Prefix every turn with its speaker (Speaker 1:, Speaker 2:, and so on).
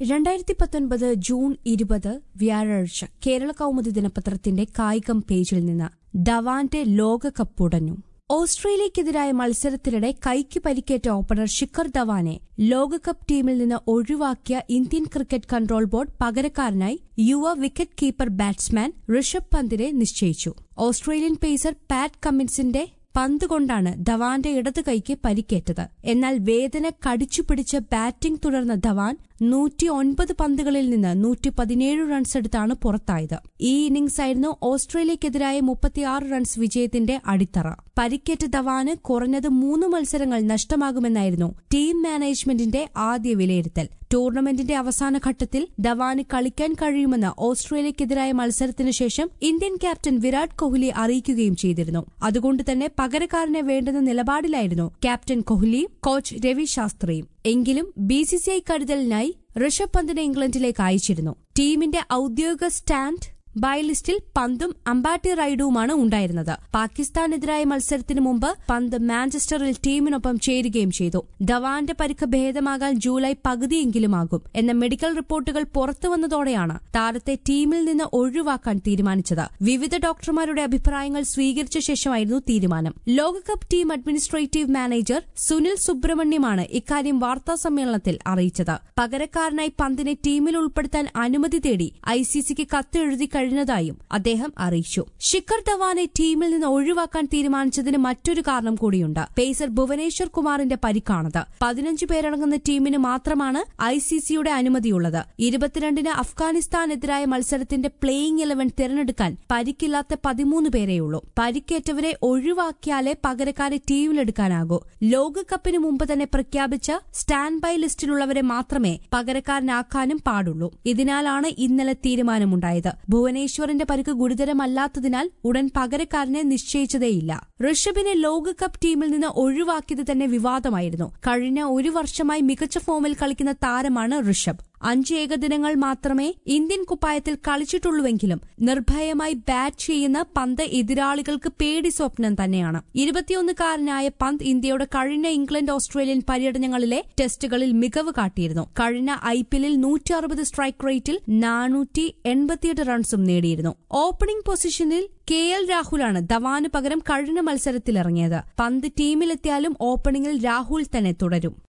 Speaker 1: രണ്ടായിരത്തി പത്തൊൻപത് ജൂൺ ഇരുപത് വ്യാഴാഴ്ച കേരള കൗമുദി ദിനപത്രത്തിന്റെ കായികം പേജിൽ നിന്ന് ധവാന്റെ ലോകകപ്പുടഞ്ഞു ഓസ്ട്രേലിയക്കെതിരായ മത്സരത്തിനിടെ കൈക്ക് പരിക്കേറ്റ ഓപ്പണർ ശിഖർ ധവാനെ ലോകകപ്പ് ടീമിൽ നിന്ന് ഒഴിവാക്കിയ ഇന്ത്യൻ ക്രിക്കറ്റ് കൺട്രോൾ ബോർഡ് പകരക്കാരനായി യുവ വിക്കറ്റ് കീപ്പർ ബാറ്റ്സ്മാൻ ഋഷഭ് പന്തിനെ നിശ്ചയിച്ചു ഓസ്ട്രേലിയൻ പേസർ പാറ്റ് കമ്മിൻസിന്റെ പന്ത് കൊണ്ടാണ് ധവാന്റെ ഇടത് കൈക്ക് പരിക്കേറ്റത് എന്നാൽ വേദന കടിച്ചുപിടിച്ച് ബാറ്റിംഗ് തുടർന്ന ധവാൻ നൂറ്റി ഒൻപത് പന്തുകളിൽ നിന്ന് നൂറ്റി പതിനേഴ് റൺസ് എടുത്താണ് പുറത്തായത് ഈ ഇന്നിംഗ്സ് ആയിരുന്നു ഓസ്ട്രേലിയക്കെതിരായ മുപ്പത്തിയാറ് റൺസ് വിജയത്തിന്റെ അടിത്തറ പരിക്കേറ്റ ധവാന് കുറഞ്ഞത് മൂന്ന് മത്സരങ്ങൾ നഷ്ടമാകുമെന്നായിരുന്നു ടീം മാനേജ്മെന്റിന്റെ ആദ്യ വിലയിരുത്തൽ ടൂർണമെന്റിന്റെ അവസാന ഘട്ടത്തിൽ ധവാന് കളിക്കാൻ കഴിയുമെന്ന് ഓസ്ട്രേലിയക്കെതിരായ മത്സരത്തിനു ശേഷം ഇന്ത്യൻ ക്യാപ്റ്റൻ വിരാട് കോഹ്ലി അറിയിക്കുകയും ചെയ്തിരുന്നു അതുകൊണ്ട് തന്നെ പകരക്കാരനെ വേണ്ടെന്ന നിലപാടിലായിരുന്നു ക്യാപ്റ്റൻ കോഹ്ലിയും കോച്ച് രവി ശാസ്ത്രിയും എങ്കിലും ബിസിസിഐ കരുതലിനായി ഋഷഭ് പന്തിനെ ഇംഗ്ലണ്ടിലേക്ക് അയച്ചിരുന്നു ടീമിന്റെ ഔദ്യോഗിക സ്റ്റാൻഡ് ബൈ ലിസ്റ്റിൽ പന്തും അമ്പാട്ടി റൈഡുവുമാണ് ഉണ്ടായിരുന്നത് പാകിസ്ഥാനെതിരായ മത്സരത്തിന് മുമ്പ് പന്ത് മാഞ്ചസ്റ്ററിൽ ടീമിനൊപ്പം ചേരുകയും ചെയ്തു ധവാന്റെ പരിക്ക് ഭേദമാകാൻ ജൂലൈ പകുതിയെങ്കിലുമാകും എന്ന മെഡിക്കൽ റിപ്പോർട്ടുകൾ പുറത്തുവന്നതോടെയാണ് താരത്തെ ടീമിൽ നിന്ന് ഒഴിവാക്കാൻ തീരുമാനിച്ചത് വിവിധ ഡോക്ടർമാരുടെ അഭിപ്രായങ്ങൾ സ്വീകരിച്ച ശേഷമായിരുന്നു തീരുമാനം ലോകകപ്പ് ടീം അഡ്മിനിസ്ട്രേറ്റീവ് മാനേജർ സുനിൽ സുബ്രഹ്മണ്യമാണ് ഇക്കാര്യം വാർത്താ സമ്മേളനത്തിൽ അറിയിച്ചത് പകരക്കാരനായി പന്തിനെ ടീമിൽ ഉൾപ്പെടുത്താൻ അനുമതി തേടി ഐസിസിക്ക് കത്തെഴുതി കഴിഞ്ഞതായും അദ്ദേഹം അറിയിച്ചു ശിഖർ ധവാനെ ടീമിൽ നിന്ന് ഒഴിവാക്കാൻ തീരുമാനിച്ചതിന് മറ്റൊരു കാരണം കൂടിയുണ്ട് പേസർ ഭുവനേശ്വർ കുമാറിന്റെ പരിക്കാണത് പതിനഞ്ച് പേരടങ്ങുന്ന ടീമിന് മാത്രമാണ് ഐസിസിയുടെ അനുമതിയുള്ളത് ഇരുപത്തിരണ്ടിന് അഫ്ഗാനിസ്ഥാനെതിരായ മത്സരത്തിന്റെ പ്ലേയിംഗ് ഇലവൻ തിരഞ്ഞെടുക്കാൻ പരിക്കില്ലാത്ത പതിമൂന്ന് പേരെയുള്ളൂ പരിക്കേറ്റവരെ ഒഴിവാക്കിയാലേ പകരക്കാരെ ടീമിലെടുക്കാനാകൂ ലോകകപ്പിന് മുമ്പ് തന്നെ പ്രഖ്യാപിച്ച സ്റ്റാൻഡ് ബൈ ലിസ്റ്റിലുള്ളവരെ മാത്രമേ പകരക്കാരനാക്കാനും പാടുള്ളൂ ഇതിനാലാണ് ഇന്നലെ തീരുമാനമുണ്ടായത് ഭുവനേശ്വറിന്റെ പരിക്ക് ഗുരുതരമല്ലാത്തതിനാൽ ഉടൻ പകരക്കാരനെ നിശ്ചയിച്ചതേയില്ല ഋഷഭിനെ ലോകകപ്പ് ടീമിൽ നിന്ന് ഒഴിവാക്കിയത് തന്നെ വിവാദമായിരുന്നു കഴിഞ്ഞ ഒരു വർഷമായി മികച്ച ഫോമിൽ കളിക്കുന്ന താരമാണ് ഋഷഭ് അഞ്ച് ഏകദിനങ്ങൾ മാത്രമേ ഇന്ത്യൻ കുപ്പായത്തിൽ കളിച്ചിട്ടുള്ളൂവെങ്കിലും നിർഭയമായി ബാറ്റ് ചെയ്യുന്ന പന്ത് എതിരാളികൾക്ക് പേടി സ്വപ്നം തന്നെയാണ് ഇരുപത്തിയൊന്നുകാരനായ പന്ത് ഇന്ത്യയുടെ കഴിഞ്ഞ ഇംഗ്ലണ്ട് ഓസ്ട്രേലിയൻ പര്യടനങ്ങളിലെ ടെസ്റ്റുകളിൽ മികവ് കാട്ടിയിരുന്നു കഴിഞ്ഞ ഐ പി എല്ലിൽ നൂറ്റി അറുപത് സ്ട്രൈക്ക് റേറ്റിൽ നാനൂറ്റി എൺപത്തിയെട്ട് റൺസും നേടിയിരുന്നു ഓപ്പണിംഗ് പൊസിഷനിൽ കെ എൽ രാഹുലാണ് ധവാന് പകരം കഴിഞ്ഞ മത്സരത്തിലിറങ്ങിയത് പന്ത് ടീമിലെത്തിയാലും ഓപ്പണിംഗിൽ രാഹുൽ തന്നെ തുടരും